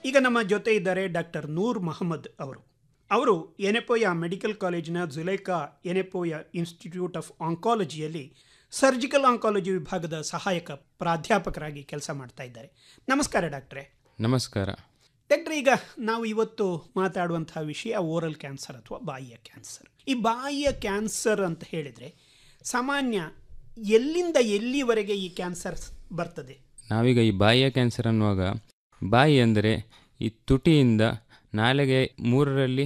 ಈಗ ನಮ್ಮ ಜೊತೆ ಇದ್ದಾರೆ ಡಾಕ್ಟರ್ ನೂರ್ ಮೊಹಮ್ಮದ್ ಅವರು ಅವರು ಎನೆಪೋಯ ಮೆಡಿಕಲ್ ಕಾಲೇಜಿನ ಜುಲೈಕಾ ಎನೆಪೋಯ ಇನ್ಸ್ಟಿಟ್ಯೂಟ್ ಆಫ್ ಆಂಕಾಲಜಿಯಲ್ಲಿ ಸರ್ಜಿಕಲ್ ಆಂಕಾಲಜಿ ವಿಭಾಗದ ಸಹಾಯಕ ಪ್ರಾಧ್ಯಾಪಕರಾಗಿ ಕೆಲಸ ಮಾಡ್ತಾ ಇದ್ದಾರೆ ನಮಸ್ಕಾರ ಡಾಕ್ಟ್ರೇ ನಮಸ್ಕಾರ ಡಾಕ್ಟ್ರೆ ಈಗ ನಾವು ಇವತ್ತು ಮಾತಾಡುವಂತಹ ವಿಷಯ ಓರಲ್ ಕ್ಯಾನ್ಸರ್ ಅಥವಾ ಬಾಯಿಯ ಕ್ಯಾನ್ಸರ್ ಈ ಬಾಯಿಯ ಕ್ಯಾನ್ಸರ್ ಅಂತ ಹೇಳಿದರೆ ಸಾಮಾನ್ಯ ಎಲ್ಲಿಂದ ಎಲ್ಲಿವರೆಗೆ ಈ ಕ್ಯಾನ್ಸರ್ ಬರ್ತದೆ ನಾವೀಗ ಈ ಬಾಯಿಯ ಕ್ಯಾನ್ಸರ್ ಅನ್ನುವಾಗ ಬಾಯಿ ಅಂದರೆ ಈ ತುಟಿಯಿಂದ ನಾಲೆಗೆ ಮೂರರಲ್ಲಿ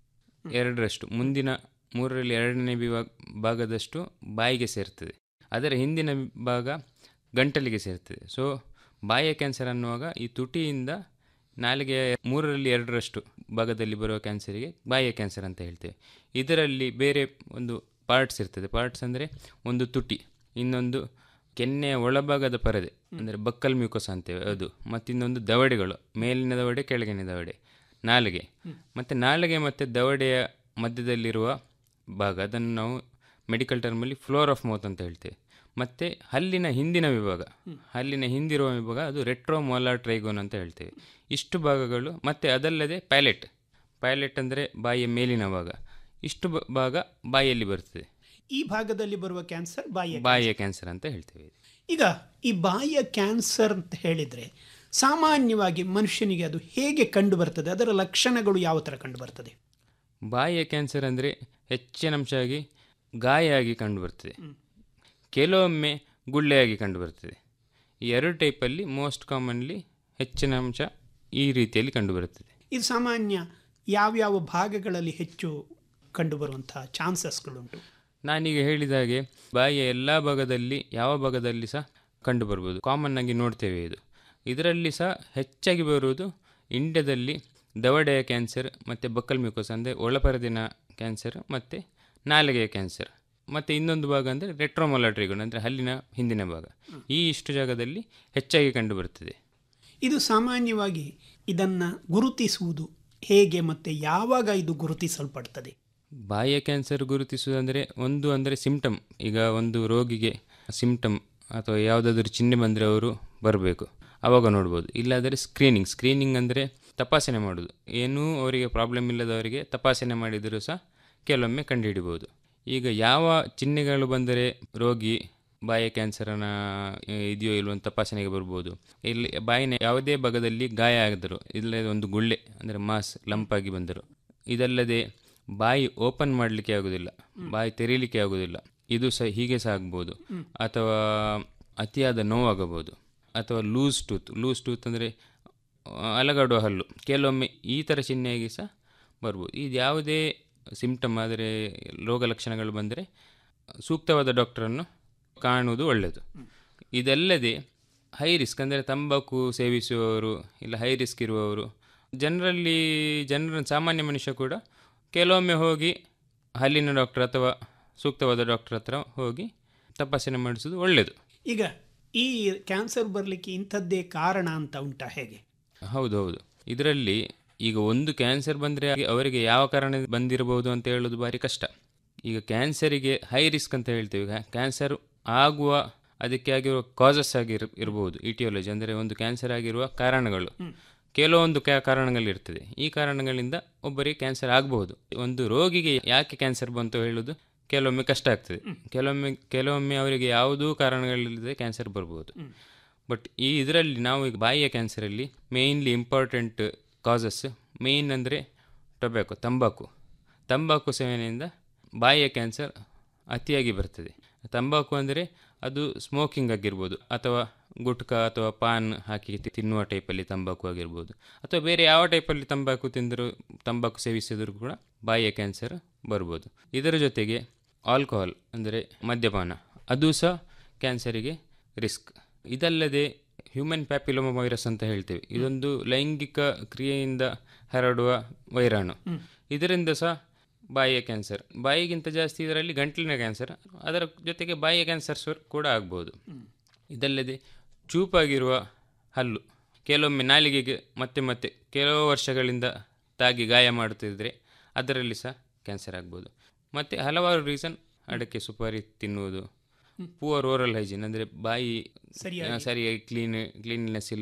ಎರಡರಷ್ಟು ಮುಂದಿನ ಮೂರರಲ್ಲಿ ಎರಡನೇ ವಿಭಾಗ ಭಾಗದಷ್ಟು ಬಾಯಿಗೆ ಸೇರ್ತದೆ ಅದರ ಹಿಂದಿನ ಭಾಗ ಗಂಟಲಿಗೆ ಸೇರ್ತದೆ ಸೊ ಬಾಯಿಯ ಕ್ಯಾನ್ಸರ್ ಅನ್ನುವಾಗ ಈ ತುಟಿಯಿಂದ ನಾಲಿಗೆ ಮೂರರಲ್ಲಿ ಎರಡರಷ್ಟು ಭಾಗದಲ್ಲಿ ಬರುವ ಕ್ಯಾನ್ಸರಿಗೆ ಬಾಯಿಯ ಕ್ಯಾನ್ಸರ್ ಅಂತ ಹೇಳ್ತೇವೆ ಇದರಲ್ಲಿ ಬೇರೆ ಒಂದು ಪಾರ್ಟ್ಸ್ ಇರ್ತದೆ ಪಾರ್ಟ್ಸ್ ಅಂದರೆ ಒಂದು ತುಟಿ ಇನ್ನೊಂದು ಕೆನ್ನೆಯ ಒಳಭಾಗದ ಪರದೆ ಅಂದರೆ ಬಕ್ಕಲ್ ಮ್ಯೂಕೋಸ್ ಅಂತೇವೆ ಅದು ಮತ್ತಿನ್ನೊಂದು ದವಡೆಗಳು ಮೇಲಿನ ದವಡೆ ಕೆಳಗಿನ ದವಡೆ ನಾಲಿಗೆ ಮತ್ತು ನಾಲಿಗೆ ಮತ್ತು ದವಡೆಯ ಮಧ್ಯದಲ್ಲಿರುವ ಭಾಗ ಅದನ್ನು ನಾವು ಮೆಡಿಕಲ್ ಟರ್ಮಲ್ಲಿ ಫ್ಲೋರ್ ಆಫ್ ಮೌತ್ ಅಂತ ಹೇಳ್ತೇವೆ ಮತ್ತು ಹಲ್ಲಿನ ಹಿಂದಿನ ವಿಭಾಗ ಹಲ್ಲಿನ ಹಿಂದಿರುವ ವಿಭಾಗ ಅದು ರೆಟ್ರೋಮೋಲಾರ್ ಟ್ರೈಗೋನ್ ಅಂತ ಹೇಳ್ತೇವೆ ಇಷ್ಟು ಭಾಗಗಳು ಮತ್ತು ಅದಲ್ಲದೆ ಪ್ಯಾಲೆಟ್ ಪ್ಯಾಲೆಟ್ ಅಂದರೆ ಬಾಯಿಯ ಮೇಲಿನ ಭಾಗ ಇಷ್ಟು ಬ- ಭಾಗ ಬಾಯಿಯಲ್ಲಿ ಬರ್ತದೆ ಈ ಭಾಗದಲ್ಲಿ ಬರುವ ಕ್ಯಾನ್ಸರ್ ಬಾಯಿಯ ಬಾಯಿಯ ಕ್ಯಾನ್ಸರ್ ಅಂತ ಹೇಳ್ತೇವೆ ಈಗ ಈ ಬಾಯಿಯ ಕ್ಯಾನ್ಸರ್ ಅಂತ ಹೇಳಿದರೆ ಸಾಮಾನ್ಯವಾಗಿ ಮನುಷ್ಯನಿಗೆ ಅದು ಹೇಗೆ ಕಂಡು ಬರ್ತದೆ ಅದರ ಲಕ್ಷಣಗಳು ಯಾವ ಥರ ಕಂಡು ಬರ್ತದೆ ಬಾಯಿಯ ಕ್ಯಾನ್ಸರ್ ಅಂದರೆ ಹೆಚ್ಚಿನಂಶಾಗಿ ಗಾಯ ಆಗಿ ಕಂಡುಬರ್ತದೆ ಕೆಲವೊಮ್ಮೆ ಗುಳ್ಳೆಯಾಗಿ ಕಂಡುಬರ್ತದೆ ಈ ಎರಡು ಟೈಪಲ್ಲಿ ಮೋಸ್ಟ್ ಕಾಮನ್ಲಿ ಹೆಚ್ಚಿನ ಅಂಶ ಈ ರೀತಿಯಲ್ಲಿ ಕಂಡುಬರುತ್ತದೆ ಇದು ಸಾಮಾನ್ಯ ಯಾವ್ಯಾವ ಭಾಗಗಳಲ್ಲಿ ಹೆಚ್ಚು ಕಂಡುಬರುವಂತಹ ಚಾನ್ಸಸ್ಗಳುಂಟು ನಾನೀಗ ಹೇಳಿದ ಹಾಗೆ ಬಾಯಿಯ ಎಲ್ಲ ಭಾಗದಲ್ಲಿ ಯಾವ ಭಾಗದಲ್ಲಿ ಸಹ ಕಂಡುಬರ್ಬೋದು ಕಾಮನ್ ಆಗಿ ನೋಡ್ತೇವೆ ಇದು ಇದರಲ್ಲಿ ಸಹ ಹೆಚ್ಚಾಗಿ ಬರುವುದು ಇಂಡ್ಯದಲ್ಲಿ ದವಡೆಯ ಕ್ಯಾನ್ಸರ್ ಮತ್ತು ಬಕ್ಕಲ್ ಮ್ಯೂಕೋಸ್ ಅಂದರೆ ಒಳಪರದಿನ ಕ್ಯಾನ್ಸರ್ ಮತ್ತು ನಾಲಿಗೆಯ ಕ್ಯಾನ್ಸರ್ ಮತ್ತು ಇನ್ನೊಂದು ಭಾಗ ಅಂದರೆ ರೆಟ್ರೋಮೊಲಾಟ್ರಿಗೋನ್ ಅಂದರೆ ಹಲ್ಲಿನ ಹಿಂದಿನ ಭಾಗ ಈ ಇಷ್ಟು ಜಾಗದಲ್ಲಿ ಹೆಚ್ಚಾಗಿ ಕಂಡುಬರುತ್ತದೆ ಇದು ಸಾಮಾನ್ಯವಾಗಿ ಇದನ್ನು ಗುರುತಿಸುವುದು ಹೇಗೆ ಮತ್ತು ಯಾವಾಗ ಇದು ಗುರುತಿಸಲ್ಪಡ್ತದೆ ಬಾಯಿಯ ಕ್ಯಾನ್ಸರ್ ಗುರುತಿಸುವುದಂದರೆ ಒಂದು ಅಂದರೆ ಸಿಂಪ್ಟಮ್ ಈಗ ಒಂದು ರೋಗಿಗೆ ಸಿಂಪ್ಟಮ್ ಅಥವಾ ಯಾವುದಾದ್ರೂ ಚಿಹ್ನೆ ಬಂದರೆ ಅವರು ಬರಬೇಕು ಆವಾಗ ನೋಡ್ಬೋದು ಇಲ್ಲಾದರೆ ಸ್ಕ್ರೀನಿಂಗ್ ಸ್ಕ್ರೀನಿಂಗ್ ಅಂದರೆ ತಪಾಸಣೆ ಮಾಡೋದು ಏನೂ ಅವರಿಗೆ ಪ್ರಾಬ್ಲಮ್ ಇಲ್ಲದವರಿಗೆ ತಪಾಸಣೆ ಮಾಡಿದರೂ ಸಹ ಕೆಲವೊಮ್ಮೆ ಕಂಡುಹಿಡಿಬೋದು ಈಗ ಯಾವ ಚಿಹ್ನೆಗಳು ಬಂದರೆ ರೋಗಿ ಬಾಯಿಯ ಕ್ಯಾನ್ಸರನ ಇದೆಯೋ ಇಲ್ವೋ ಅಂತ ತಪಾಸಣೆಗೆ ಬರ್ಬೋದು ಇಲ್ಲಿ ಬಾಯಿನ ಯಾವುದೇ ಭಾಗದಲ್ಲಿ ಗಾಯ ಆಗಿದ್ದರು ಇಲ್ಲದೆ ಒಂದು ಗುಳ್ಳೆ ಅಂದರೆ ಮಾಸ್ ಲಂಪಾಗಿ ಬಂದರು ಇದಲ್ಲದೆ ಬಾಯಿ ಓಪನ್ ಮಾಡಲಿಕ್ಕೆ ಆಗೋದಿಲ್ಲ ಬಾಯಿ ತೆರೀಲಿಕ್ಕೆ ಆಗೋದಿಲ್ಲ ಇದು ಸಹ ಹೀಗೆ ಸಹ ಆಗ್ಬೋದು ಅಥವಾ ಅತಿಯಾದ ನೋವಾಗಬಹುದು ಅಥವಾ ಲೂಸ್ ಟೂತ್ ಲೂಸ್ ಟೂತ್ ಅಂದರೆ ಅಲಗಾಡುವ ಹಲ್ಲು ಕೆಲವೊಮ್ಮೆ ಈ ಥರ ಚಿಹ್ನೆಯಾಗಿ ಸಹ ಬರ್ಬೋದು ಇದು ಯಾವುದೇ ಸಿಂಪ್ಟಮ್ ಆದರೆ ರೋಗ ಲಕ್ಷಣಗಳು ಬಂದರೆ ಸೂಕ್ತವಾದ ಡಾಕ್ಟರನ್ನು ಕಾಣುವುದು ಒಳ್ಳೆಯದು ಇದಲ್ಲದೆ ಹೈ ರಿಸ್ಕ್ ಅಂದರೆ ತಂಬಾಕು ಸೇವಿಸುವವರು ಇಲ್ಲ ಹೈ ರಿಸ್ಕ್ ಇರುವವರು ಜನರಲ್ಲಿ ಜನರ ಸಾಮಾನ್ಯ ಮನುಷ್ಯ ಕೂಡ ಕೆಲವೊಮ್ಮೆ ಹೋಗಿ ಹಲ್ಲಿನ ಡಾಕ್ಟರ್ ಅಥವಾ ಸೂಕ್ತವಾದ ಡಾಕ್ಟರ್ ಹತ್ರ ಹೋಗಿ ತಪಾಸಣೆ ಮಾಡಿಸೋದು ಒಳ್ಳೆಯದು ಈಗ ಈ ಕ್ಯಾನ್ಸರ್ ಬರಲಿಕ್ಕೆ ಇಂಥದ್ದೇ ಕಾರಣ ಅಂತ ಉಂಟಾ ಹೇಗೆ ಹೌದು ಹೌದು ಇದರಲ್ಲಿ ಈಗ ಒಂದು ಕ್ಯಾನ್ಸರ್ ಬಂದರೆ ಅವರಿಗೆ ಯಾವ ಕಾರಣ ಬಂದಿರಬಹುದು ಅಂತ ಹೇಳೋದು ಭಾರಿ ಕಷ್ಟ ಈಗ ಕ್ಯಾನ್ಸರಿಗೆ ಹೈ ರಿಸ್ಕ್ ಅಂತ ಹೇಳ್ತೇವೆ ಈಗ ಕ್ಯಾನ್ಸರ್ ಆಗುವ ಅದಕ್ಕೆ ಆಗಿರುವ ಕಾಸಸ್ ಆಗಿ ಇರಬಹುದು ಇಟಿಯಾಲಜಿ ಅಂದರೆ ಒಂದು ಕ್ಯಾನ್ಸರ್ ಆಗಿರುವ ಕಾರಣಗಳು ಕೆಲವೊಂದು ಕ್ಯಾ ಕಾರಣಗಳಿರ್ತದೆ ಈ ಕಾರಣಗಳಿಂದ ಒಬ್ಬರಿಗೆ ಕ್ಯಾನ್ಸರ್ ಆಗಬಹುದು ಒಂದು ರೋಗಿಗೆ ಯಾಕೆ ಕ್ಯಾನ್ಸರ್ ಬಂತು ಹೇಳೋದು ಕೆಲವೊಮ್ಮೆ ಕಷ್ಟ ಆಗ್ತದೆ ಕೆಲವೊಮ್ಮೆ ಕೆಲವೊಮ್ಮೆ ಅವರಿಗೆ ಯಾವುದೂ ಕಾರಣಗಳಿಲ್ಲದೆ ಕ್ಯಾನ್ಸರ್ ಬರ್ಬೋದು ಬಟ್ ಈ ಇದರಲ್ಲಿ ನಾವು ಈಗ ಬಾಯಿಯ ಕ್ಯಾನ್ಸರಲ್ಲಿ ಮೇಯ್ನ್ಲಿ ಇಂಪಾರ್ಟೆಂಟ್ ಕಾಸಸ್ ಮೇಯ್ನ್ ಅಂದರೆ ಟೊಬ್ಯಾಕೊ ತಂಬಾಕು ತಂಬಾಕು ಸೇವನೆಯಿಂದ ಬಾಯಿಯ ಕ್ಯಾನ್ಸರ್ ಅತಿಯಾಗಿ ಬರ್ತದೆ ತಂಬಾಕು ಅಂದರೆ ಅದು ಸ್ಮೋಕಿಂಗ್ ಆಗಿರ್ಬೋದು ಅಥವಾ ಗುಟ್ಕಾ ಅಥವಾ ಪಾನ್ ಹಾಕಿ ತಿ- ತಿನ್ನುವ ಟೈಪಲ್ಲಿ ತಂಬಾಕು ಆಗಿರ್ಬೋದು ಅಥವಾ ಬೇರೆ ಯಾವ ಟೈಪಲ್ಲಿ ತಂಬಾಕು ತಿಂದರೂ ತಂಬಾಕು ಸೇವಿಸಿದರೂ ಕೂಡ ಬಾಯಿಯ ಕ್ಯಾನ್ಸರ್ ಬರ್ಬೋದು ಇದರ ಜೊತೆಗೆ ಆಲ್ಕೋಹಾಲ್ ಅಂದರೆ ಮದ್ಯಪಾನ ಅದು ಸಹ ಕ್ಯಾನ್ಸರಿಗೆ ರಿಸ್ಕ್ ಇದಲ್ಲದೆ ಹ್ಯೂಮನ್ ಪ್ಯಾಪಿಲೋಮ ವೈರಸ್ ಅಂತ ಹೇಳ್ತೇವೆ ಇದೊಂದು ಲೈಂಗಿಕ ಕ್ರಿಯೆಯಿಂದ ಹರಡುವ ವೈರಾಣು ಇದರಿಂದ ಸಹ ಬಾಯಿಯ ಕ್ಯಾನ್ಸರ್ ಬಾಯಿಗಿಂತ ಜಾಸ್ತಿ ಇದರಲ್ಲಿ ಗಂಟಲಿನ ಕ್ಯಾನ್ಸರ್ ಅದರ ಜೊತೆಗೆ ಬಾಯಿಯ ಕ್ಯಾನ್ಸರ್ಸ್ ಕೂಡ ಆಗ್ಬೋದು ಇದಲ್ಲದೆ ಚೂಪಾಗಿರುವ ಹಲ್ಲು ಕೆಲವೊಮ್ಮೆ ನಾಲಿಗೆಗೆ ಮತ್ತೆ ಮತ್ತೆ ಕೆಲವು ವರ್ಷಗಳಿಂದ ತಾಗಿ ಗಾಯ ಮಾಡುತ್ತಿದ್ದರೆ ಅದರಲ್ಲಿ ಸಹ ಕ್ಯಾನ್ಸರ್ ಆಗ್ಬೋದು ಮತ್ತು ಹಲವಾರು ರೀಸನ್ ಅಡಕೆ ಸುಪಾರಿ ತಿನ್ನುವುದು ಪುವರ್ ಓರಲ್ ಹೈಜೀನ್ ಅಂದರೆ ಬಾಯಿ ಸರಿಯಾಗಿ ಸರಿಯಾಗಿ ಕ್ಲೀನ್ ಕ್ಲೀನ್ನೆಸ್ ಇಲ್ಲ